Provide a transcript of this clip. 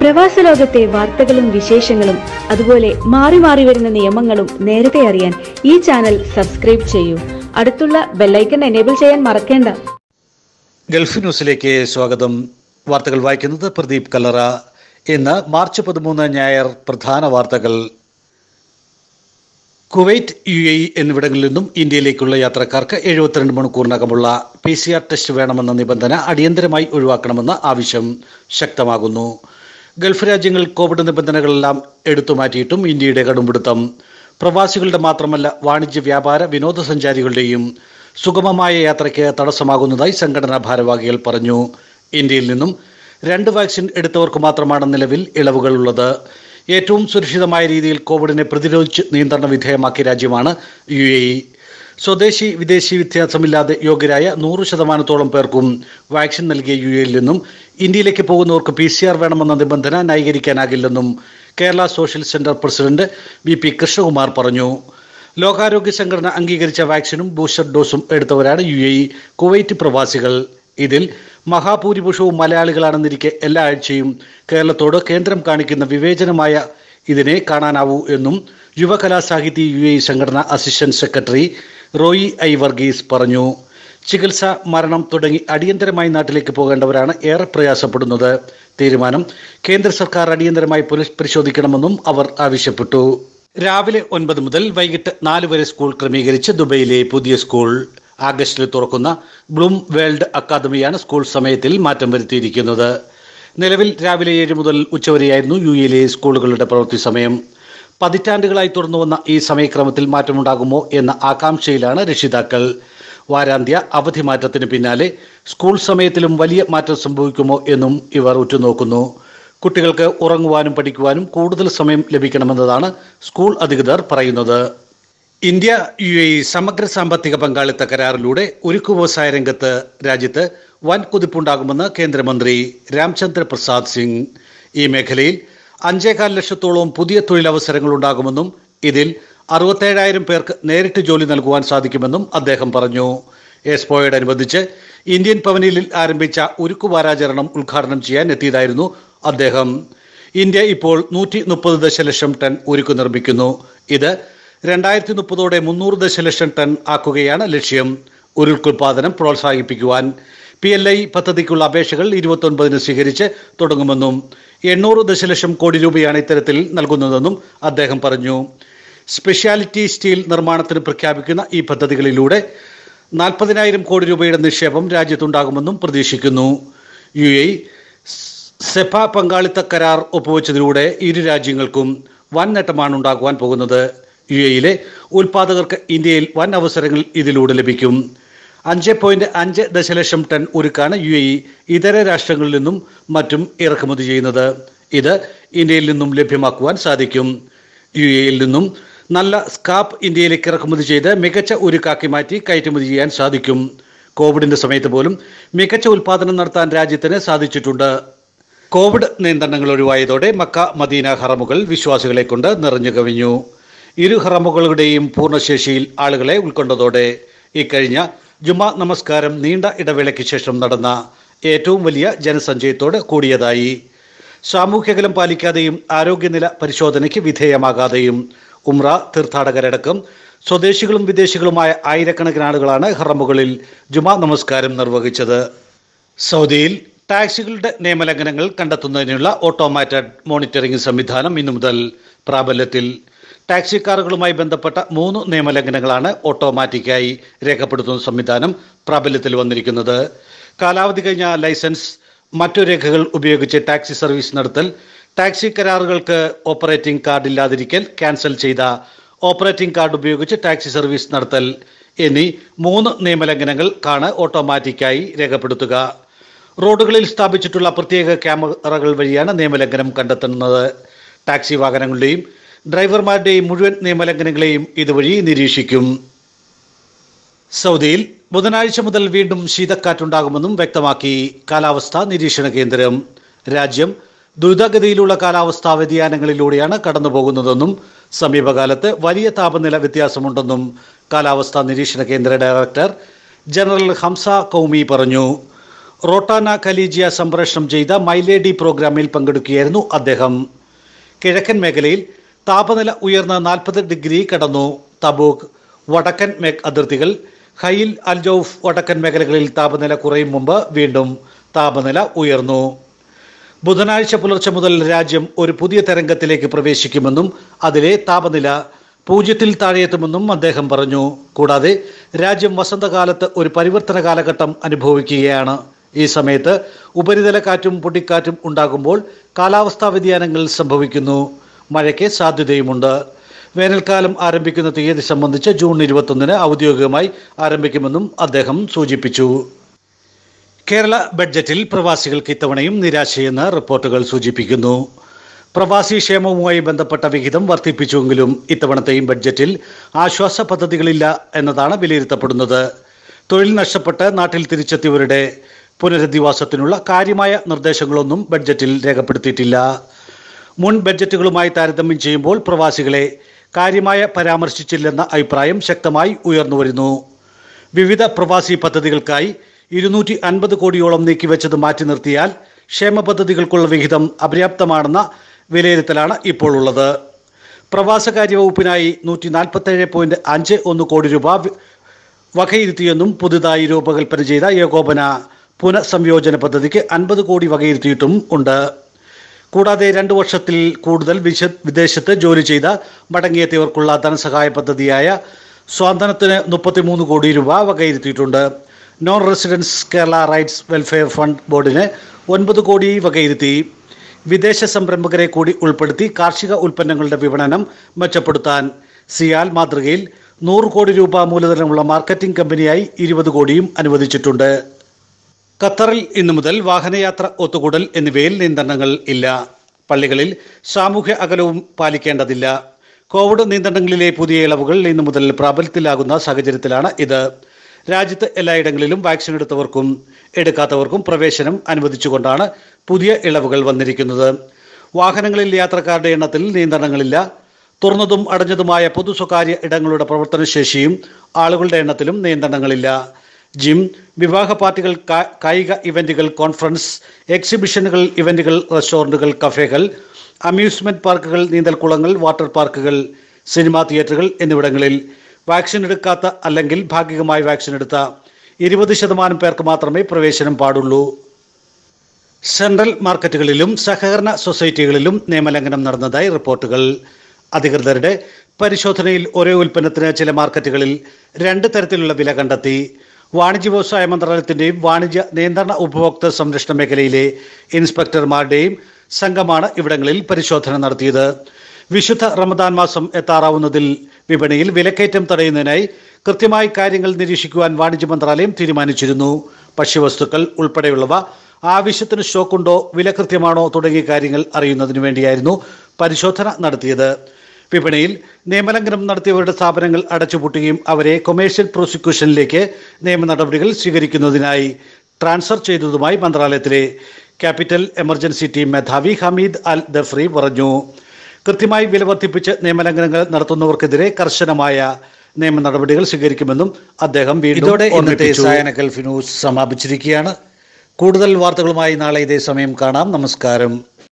പ്രവാസ ലോകത്തെ വാർത്തകളും വിശേഷങ്ങളും അതുപോലെ മാറി മാറി വരുന്ന നിയമങ്ങളും നേരത്തെ അറിയാൻ ഈ ചാനൽ സബ്സ്ക്രൈബ് ചെയ്യൂ അടുത്തുള്ള ബെല്ലൈക്കൺ എനേബിൾ ചെയ്യാൻ മറക്കേണ്ട ഗൾഫ് ന്യൂസിലേക്ക് സ്വാഗതം വാർത്തകൾ വായിക്കുന്നത് പ്രദീപ് കല്ലറ ഇന്ന് മാർച്ച് പതിമൂന്ന് ഞായർ പ്രധാന വാർത്തകൾ കുവൈറ്റ് യു എ ഇ എന്നിവിടങ്ങളിൽ നിന്നും ഇന്ത്യയിലേക്കുള്ള യാത്രക്കാർക്ക് എഴുപത്തിരണ്ട് മണിക്കൂറിനകമുള്ള പി സി ആർ ടെസ്റ്റ് വേണമെന്ന നിബന്ധന അടിയന്തരമായി ഒഴിവാക്കണമെന്ന ആവശ്യം ശക്തമാകുന്നു ഗൾഫ് രാജ്യങ്ങൾ കോവിഡ് നിബന്ധനകളെല്ലാം എടുത്തു മാറ്റിയിട്ടും ഇന്ത്യയുടെ കടുംപിടുത്തം പ്രവാസികളുടെ മാത്രമല്ല വാണിജ്യ വ്യാപാര വിനോദസഞ്ചാരികളുടെയും സുഗമമായ യാത്രയ്ക്ക് തടസ്സമാകുന്നതായി സംഘടനാ ഭാരവാഹികൾ പറഞ്ഞു ഇന്ത്യയിൽ നിന്നും രണ്ട് വാക്സിൻ എടുത്തവർക്ക് മാത്രമാണ് നിലവിൽ ഇളവുകൾ ഉള്ളത് ഏറ്റവും സുരക്ഷിതമായ രീതിയിൽ കോവിഡിനെ പ്രതിരോധിച്ച് നിയന്ത്രണ വിധേയമാക്കിയ രാജ്യമാണ് യു എ ഇ സ്വദേശി വിദേശി വ്യത്യാസമില്ലാതെ യോഗ്യരായ നൂറ് ശതമാനത്തോളം പേർക്കും വാക്സിൻ നൽകിയ യു എയിൽ നിന്നും ഇന്ത്യയിലേക്ക് പോകുന്നവർക്ക് പി സി ആർ വേണമെന്ന നിബന്ധന ന്യായീകരിക്കാനാകില്ലെന്നും Kerala social centre president V P Krishnakumar പറഞ്ഞു ലോകാരോഗ്യ സംഘടന അംഗീകരിച്ച വാക്സിനും ബൂസ്റ്റർ ഡോസും എടുത്തവരാണ് യു എ ഇ കുവൈറ്റ് പ്രവാസികൾ ഇതിൽ മഹാഭൂരിപക്ഷവും മലയാളികളാണെന്നിരിക്കെ എല്ലാ ആഴ്ചയും കേരളത്തോട് കേന്ദ്രം കാണിക്കുന്ന വിവേചനമായ ഇതിനെ കാണാനാവൂ എന്നും യുവകലാസാഹിതി യു എ സംഘടന assistant secretary Roy I Varghese പറഞ്ഞു ചികിത്സ മരണം തുടങ്ങി അടിയന്തരമായി നാട്ടിലേക്ക് പോകേണ്ടവരാണ് ഏറെ പ്രയാസപ്പെടുന്നത് തീരുമാനം കേന്ദ്ര സർക്കാർ അടിയന്തരമായി പുനഃപരിശോധിക്കണമെന്നും അവർ ആവശ്യപ്പെട്ടു രാവിലെ ഒൻപത് മുതൽ വൈകിട്ട് നാല് വരെ സ്കൂൾ ക്രമീകരിച്ച് ദുബൈയിലെ പുതിയ സ്കൂൾ ആഗസ്റ്റിൽ തുറക്കുന്ന ബ്ലൂം വേൾഡ് അക്കാദമിയാണ് സ്കൂൾ സമയത്തിൽ മാറ്റം വരുത്തിയിരിക്കുന്നത് നിലവിൽ രാവിലെ ഏഴ് മുതൽ ഉച്ചവരെയായിരുന്നു യു എയിലെ സ്കൂളുകളുടെ പ്രവൃത്തി സമയം പതിറ്റാണ്ടുകളായി തുറന്നു വന്ന ഈ സമയക്രമത്തിൽ മാറ്റമുണ്ടാകുമോ എന്ന ആകാംക്ഷയിലാണ് രക്ഷിതാക്കൾ വാരാന്ത്യ അവധി മാറ്റത്തിന് പിന്നാലെ സ്കൂൾ സമയത്തിലും വലിയ മാറ്റം സംഭവിക്കുമോ എന്നും ഇവർ ഉറ്റുനോക്കുന്നു കുട്ടികൾക്ക് ഉറങ്ങുവാനും പഠിക്കുവാനും കൂടുതൽ സമയം ലഭിക്കണമെന്നതാണ് സ്കൂൾ അധികൃതർ പറയുന്നത് ഇന്ത്യ യു എ സമഗ്ര സാമ്പത്തിക പങ്കാളിത്ത കരാറിലൂടെ ഉരുക്കു വ്യവസായ രംഗത്ത് രാജ്യത്ത് വൻ കുതിപ്പുണ്ടാകുമെന്ന് കേന്ദ്രമന്ത്രി രാംചന്ദ്ര പ്രസാദ് സിംഗ് ഈ മേഖലയിൽ അഞ്ചേകാൽ ലക്ഷത്തോളം പുതിയ തൊഴിലവസരങ്ങൾ ഉണ്ടാകുമെന്നും ഇതിൽ അറുപത്തേഴായിരം പേർക്ക് നേരിട്ട് ജോലി നൽകുവാൻ സാധിക്കുമെന്നും അദ്ദേഹം പറഞ്ഞു എക്സ്പോയോടനുബന്ധിച്ച് ഇന്ത്യൻ പവനിലിൽ ആരംഭിച്ച ഉരുക്കു വാരാചരണം ഉദ്ഘാടനം ചെയ്യാൻ എത്തിയതായിരുന്നു അദ്ദേഹം ഇന്ത്യ ഇപ്പോൾ നൂറ്റി മുപ്പത് ദശലക്ഷം ടൺ ഉരുക്ക് നിർമ്മിക്കുന്നു ഇത് രണ്ടായിരത്തി മുപ്പതോടെ മുന്നൂറ് ദശലക്ഷം ടൺ ആക്കുകയാണ് ലക്ഷ്യം ഉരുക്കുൽപാദനം പ്രോത്സാഹിപ്പിക്കുവാൻ പി എൽ ഐ പദ്ധതിക്കുള്ള അപേക്ഷകൾ ഇരുപത്തൊൻപതിന് സ്വീകരിച്ച് തുടങ്ങുമെന്നും എണ്ണൂറ് ദശലക്ഷം കോടി രൂപയാണ് ഇത്തരത്തിൽ നൽകുന്നതെന്നും അദ്ദേഹം പറഞ്ഞു സ്പെഷ്യാലിറ്റി സ്റ്റീൽ നിർമ്മാണത്തിന് പ്രഖ്യാപിക്കുന്ന ഈ പദ്ധതികളിലൂടെ നാൽപ്പതിനായിരം കോടി രൂപയുടെ നിക്ഷേപം രാജ്യത്തുണ്ടാകുമെന്നും പ്രതീക്ഷിക്കുന്നു യു എ സെഫ പങ്കാളിത്ത കരാർ ഒപ്പുവെച്ചതിലൂടെ ഇരു രാജ്യങ്ങൾക്കും വൻ നേട്ടമാണ് ഉണ്ടാകുവാൻ പോകുന്നത് യു എയിലെ ഉൽപാദകർക്ക് ഇന്ത്യയിൽ വൻ അവസരങ്ങൾ ഇതിലൂടെ ലഭിക്കും അഞ്ച് പോയിന്റ് അഞ്ച് ദശലക്ഷം ടൺ ഉരുക്കാണ് യു എ ഇതര രാഷ്ട്രങ്ങളിൽ നിന്നും മറ്റും ഇറക്കുമതി ചെയ്യുന്നത് ഇത് ഇന്ത്യയിൽ നിന്നും ലഭ്യമാക്കുവാൻ സാധിക്കും യു എയിൽ നിന്നും നല്ല സ്കാപ്പ് ഇന്ത്യയിലേക്ക് ഇറക്കുമതി ചെയ്ത് മികച്ച ഉരുക്കാക്കി മാറ്റി കയറ്റുമതി ചെയ്യാൻ സാധിക്കും കോവിഡിന്റെ സമയത്ത് പോലും മികച്ച ഉൽപാദനം നടത്താൻ രാജ്യത്തിന് സാധിച്ചിട്ടുണ്ട് കോവിഡ് നിയന്ത്രണങ്ങൾ ഒഴിവായതോടെ മക്ക മദീന ഹറമുകൾ വിശ്വാസികളെ കൊണ്ട് നിറഞ്ഞു കവിഞ്ഞു ഇരു ഹറമുകളുടെയും പൂർണ്ണശേഷിയിൽ ആളുകളെ ഉൾക്കൊണ്ടതോടെ ഇക്കഴിഞ്ഞ ജുമാ നമസ്കാരം നീണ്ട ഇടവേളയ്ക്ക് ശേഷം നടന്ന ഏറ്റവും വലിയ ജനസഞ്ചയത്തോട് കൂടിയതായി സാമൂഹ്യകലം പാലിക്കാതെയും ആരോഗ്യനില പരിശോധനയ്ക്ക് വിധേയമാകാതെയും ഉംറ തീർത്ഥാടകരടക്കം സ്വദേശികളും വിദേശികളുമായ ആയിരക്കണക്കിന് ആളുകളാണ് ഹറമുകളിൽ ജുമാ നമസ്കാരം നിർവഹിച്ചത് സൗദിയിൽ ടാക്സികളുടെ നിയമലംഘനങ്ങൾ കണ്ടെത്തുന്നതിനുള്ള ഓട്ടോമാറ്റഡ് മോണിറ്ററിംഗ് സംവിധാനം ഇന്നു മുതൽ പ്രാബല്യത്തിൽ ടാക്സി കാറുകളുമായി ബന്ധപ്പെട്ട മൂന്ന് നിയമലംഘനങ്ങളാണ് ഓട്ടോമാറ്റിക്കായി രേഖപ്പെടുത്തുന്ന സംവിധാനം പ്രാബല്യത്തിൽ വന്നിരിക്കുന്നത് കാലാവധി കഴിഞ്ഞ ലൈസൻസ് മറ്റു രേഖകൾ ഉപയോഗിച്ച് ടാക്സി സർവീസ് നടത്തൽ ടാക്സി കരാറുകൾക്ക് ഓപ്പറേറ്റിംഗ് കാർഡ് ഇല്ലാതിരിക്കൽ ക്യാൻസൽ ചെയ്ത ഓപ്പറേറ്റിംഗ് കാർഡ് ഉപയോഗിച്ച് ടാക്സി സർവീസ് നടത്തൽ എന്നീ മൂന്ന് നിയമലംഘനങ്ങൾക്കാണ് ഓട്ടോമാറ്റിക്കായി രേഖപ്പെടുത്തുക റോഡുകളിൽ സ്ഥാപിച്ചിട്ടുള്ള പ്രത്യേക ക്യാമറകൾ വഴിയാണ് നിയമലംഘനം കണ്ടെത്തുന്നത് ടാക്സി വാഹനങ്ങളുടെയും ഡ്രൈവർമാരുടെയും മുഴുവൻ നിയമലംഘനങ്ങളെയും ഇതുവഴി നിരീക്ഷിക്കും സൗദിയിൽ ബുധനാഴ്ച മുതൽ വീണ്ടും ശീതക്കാറ്റുണ്ടാകുമെന്നും വ്യക്തമാക്കി കാലാവസ്ഥാ നിരീക്ഷണ കേന്ദ്രം രാജ്യം ദ്രുതഗതിയിലുള്ള കാലാവസ്ഥാ വ്യതിയാനങ്ങളിലൂടെയാണ് കടന്നുപോകുന്നതെന്നും സമീപകാലത്ത് വലിയ താപനില വ്യത്യാസമുണ്ടെന്നും കാലാവസ്ഥാ നിരീക്ഷണ കേന്ദ്ര ഡയറക്ടർ ജനറൽ ഹംസ കൗമി പറഞ്ഞു റോട്ടാന ഖലീജിയ സംപ്രേഷണം ചെയ്ത മൈലേഡി പ്രോഗ്രാമിൽ പങ്കെടുക്കുകയായിരുന്നു അദ്ദേഹം കിഴക്കൻ മേഖലയിൽ താപനില ഉയർന്ന നാൽപ്പത് ഡിഗ്രി കടന്നു തബൂക്ക് വടക്കൻ മേ അതിർത്തികൾ ഹൈൽ അൽജൌഫ് വടക്കൻ മേഖലകളിൽ താപനില കുറയും മുമ്പ് വീണ്ടും താപനില ഉയർന്നു ബുധനാഴ്ച പുലർച്ചെ മുതൽ രാജ്യം ഒരു പുതിയ തരംഗത്തിലേക്ക് പ്രവേശിക്കുമെന്നും അതിലെ താപനില പൂജ്യത്തിൽ താഴെയെത്തുമെന്നും അദ്ദേഹം പറഞ്ഞു കൂടാതെ രാജ്യം വസന്തകാലത്ത് ഒരു പരിവർത്തന കാലഘട്ടം അനുഭവിക്കുകയാണ് ഈ സമയത്ത് ഉപരിതല കാറ്റും പൊടിക്കാറ്റും ഉണ്ടാകുമ്പോൾ കാലാവസ്ഥാ വ്യതിയാനങ്ങൾ സംഭവിക്കുന്നു മഴയ്ക്ക് സാധ്യതയുമുണ്ട് വേനൽക്കാലം ആരംഭിക്കുന്ന തീയതി സംബന്ധിച്ച് ജൂൺ ഇരുപത്തൊന്നിന് ഔദ്യോഗികമായി ആരംഭിക്കുമെന്നും അദ്ദേഹം സൂചിപ്പിച്ചു കേരള ബഡ്ജറ്റിൽ പ്രവാസികൾക്ക് ഇത്തവണയും നിരാശയെന്ന് റിപ്പോർട്ടുകൾ സൂചിപ്പിക്കുന്നു പ്രവാസി ക്ഷേമവുമായി ബന്ധപ്പെട്ട വിഹിതം വർദ്ധിപ്പിച്ചുവെങ്കിലും ഇത്തവണത്തെയും ബഡ്ജറ്റിൽ ആശ്വാസ പദ്ധതികളില്ല എന്നതാണ് വിലയിരുത്തപ്പെടുന്നത് തൊഴിൽ നഷ്ടപ്പെട്ട് നാട്ടിൽ തിരിച്ചെത്തിയവരുടെ പുനരധിവാസത്തിനുള്ള കാര്യമായ നിർദ്ദേശങ്ങളൊന്നും ബഡ്ജറ്റിൽ രേഖപ്പെടുത്തിയിട്ടില്ല മുൻ ബഡ്ജറ്റുകളുമായി താരതമ്യം ചെയ്യുമ്പോൾ പ്രവാസികളെ കാര്യമായ പരാമർശിച്ചില്ലെന്ന അഭിപ്രായം ശക്തമായി ഉയർന്നുവരുന്നു വിവിധ പ്രവാസി പദ്ധതികൾക്കായി ഇരുന്നൂറ്റി അൻപത് കോടിയോളം നീക്കിവെച്ചത് മാറ്റി നിർത്തിയാൽ ക്ഷേമ പദ്ധതികൾക്കുള്ള വിഹിതം അപര്യാപ്തമാണെന്ന വിലയിരുത്തലാണ് ഇപ്പോൾ ഉള്ളത് പ്രവാസകാര്യ വകുപ്പിനായി നൂറ്റി നാൽപ്പത്തേഴ് പോയിന്റ് അഞ്ച് ഒന്ന് കോടി രൂപ വി- വകയിരുത്തിയെന്നും പുതുതായി രൂപകൽപ്പന ചെയ്ത ഏകോപന പുനഃസംയോജന പദ്ധതിക്ക് അൻപത് കോടി വകയിരുത്തിയിട്ടും ഉണ്ട് കൂടാതെ രണ്ടു വർഷത്തിൽ കൂടുതൽ വിശ- വിദേശത്ത് ജോലി ചെയ്ത മടങ്ങിയെത്തിയവർക്കുള്ള ധനസഹായ പദ്ധതിയായ സ്വാതന്ത്ര്യത്തിന് മുപ്പത്തിമൂന്ന് കോടി രൂപ വകയിരുത്തിയിട്ടുണ്ട് non residence Kerala rights welfare fund ബോർഡിന് ഒൻപത് കോടി വകയിരുത്തി വിദേശ സംരംഭകരെ കൂടി ഉൾപ്പെടുത്തി കാർഷിക ഉൽപ്പന്നങ്ങളുടെ വിപണനം മെച്ചപ്പെടുത്താൻ സിയാൽ മാതൃകയിൽ നൂറ് കോടി രൂപ മൂലധനമുള്ള മാർക്കറ്റിംഗ് കമ്പനിയായി ഇരുപത് കോടിയും അനുവദിച്ചിട്ടുണ്ട് ഖത്തറിൽ ഇന്നു മുതൽ വാഹനയാത്ര ഒത്തുകൂടൽ എന്നിവയിൽ നിയന്ത്രണങ്ങൾ ഇല്ല പള്ളികളിൽ സാമൂഹ്യ അകലവും പാലിക്കേണ്ടതില്ല കോവിഡ് നിയന്ത്രണങ്ങളിലെ പുതിയ ഇളവുകൾ ഇന്നു മുതൽ പ്രാബല്യത്തിലാകുന്ന സാഹചര്യത്തിലാണ് ഇത് രാജ്യത്ത് എല്ലായിടങ്ങളിലും വാക്സിൻ എടുത്തവർക്കും എടുക്കാത്തവർക്കും പ്രവേശനം അനുവദിച്ചുകൊണ്ടാണ് പുതിയ ഇളവുകൾ വന്നിരിക്കുന്നത് വാഹനങ്ങളിൽ യാത്രക്കാരുടെ എണ്ണത്തിൽ നിയന്ത്രണങ്ങളില്ല തുറന്നതും അടഞ്ഞതുമായ പൊതു സ്വകാര്യ ഇടങ്ങളുടെ പ്രവർത്തനശേഷിയും ആളുകളുടെ എണ്ണത്തിലും നിയന്ത്രണങ്ങളില്ല ജിം വിവാഹ പാർട്ടികൾ കാ- കായിക ഇവന്റുകൾ കോൺഫറൻസ് എക്സിബിഷനുകൾ ഇവന്റുകൾ റെസ്റ്റോറന്റുകൾ കഫേകൾ അമ്യൂസ്മെന്റ് പാർക്കുകൾ നീന്തൽക്കുളങ്ങൾ വാട്ടർ പാർക്കുകൾ സിനിമാ തിയേറ്ററുകൾ എന്നിവിടങ്ങളിൽ വാക്സിൻ എടുക്കാത്ത അല്ലെങ്കിൽ ഭാഗികമായി വാക്സിൻ എടുത്ത ഇരുപത് ശതമാനം പേർക്ക് മാത്രമേ പ്രവേശനം പാടുള്ളൂ സെൻട്രൽ മാർക്കറ്റുകളിലും സഹകരണ സൊസൈറ്റികളിലും നിയമലംഘനം നടന്നതായി റിപ്പോർട്ടുകൾ അധികൃതരുടെ പരിശോധനയിൽ ഒരേ ഉൽപ്പന്നത്തിന് ചില മാർക്കറ്റുകളിൽ രണ്ട് തരത്തിലുള്ള വില കണ്ടെത്തി വാണിജ്യ വ്യവസായ മന്ത്രാലയത്തിന്റെയും വാണിജ്യ നിയന്ത്രണ ഉപഭോക്തൃ സംരക്ഷണ മേഖലയിലെ ഇൻസ്പെക്ടർമാരുടെയും സംഘമാണ് ഇവിടങ്ങളിൽ പരിശോധന നടത്തിയത് വിശുദ്ധ റമദാൻ മാസം എത്താറാവുന്നതിൽ വിപണിയിൽ വിലക്കയറ്റം തടയുന്നതിനായി കൃത്യമായി കാര്യങ്ങൾ നിരീക്ഷിക്കുവാൻ വാണിജ്യ മന്ത്രാലയം തീരുമാനിച്ചിരുന്നു ഭക്ഷ്യവസ്തുക്കൾ ഉൾപ്പെടെയുള്ളവ ആവശ്യത്തിന് സ്റ്റോക്കുണ്ടോ വില കൃത്യമാണോ തുടങ്ങിയ കാര്യങ്ങൾ അറിയുന്നതിനു വേണ്ടിയായിരുന്നു പരിശോധന നടത്തിയത് വിപണിയിൽ നിയമലംഘനം നടത്തിയവരുടെ സ്ഥാപനങ്ങൾ അടച്ചുപൂട്ടുകയും അവരെ കൊമേഴ്ഷ്യൽ പ്രോസിക്യൂഷനിലേക്ക് നിയമ നടപടികൾ സ്വീകരിക്കുന്നതിനായി ട്രാൻസ്ഫർ ചെയ്തതുമായി മന്ത്രാലയത്തിലെ ക്യാപിറ്റൽ എമർജൻസി ടീം മേധാവി ഹമീദ് അൽ ദഫ്രി പറഞ്ഞു കൃത്യമായി വില വർദ്ധിപ്പിച്ച് നിയമലംഘനങ്ങൾ നടത്തുന്നവർക്കെതിരെ കർശനമായ നിയമ നടപടികൾ സ്വീകരിക്കുമെന്നും അദ്ദേഹം വീണ്ടും ഇതോടെ ഇന്നത്തെ സായന ഗൾഫ് ന്യൂസ് സമാപിച്ചിരിക്കുകയാണ് കൂടുതൽ വാർത്തകളുമായി നാളെ ഇതേ സമയം കാണാം നമസ്കാരം